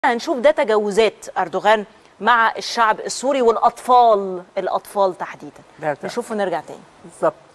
هنشوف ده تجاوزات اردوغان مع الشعب السوري والاطفال الاطفال تحديدا ده- ده. نشوف ونرجع تاني بالظبط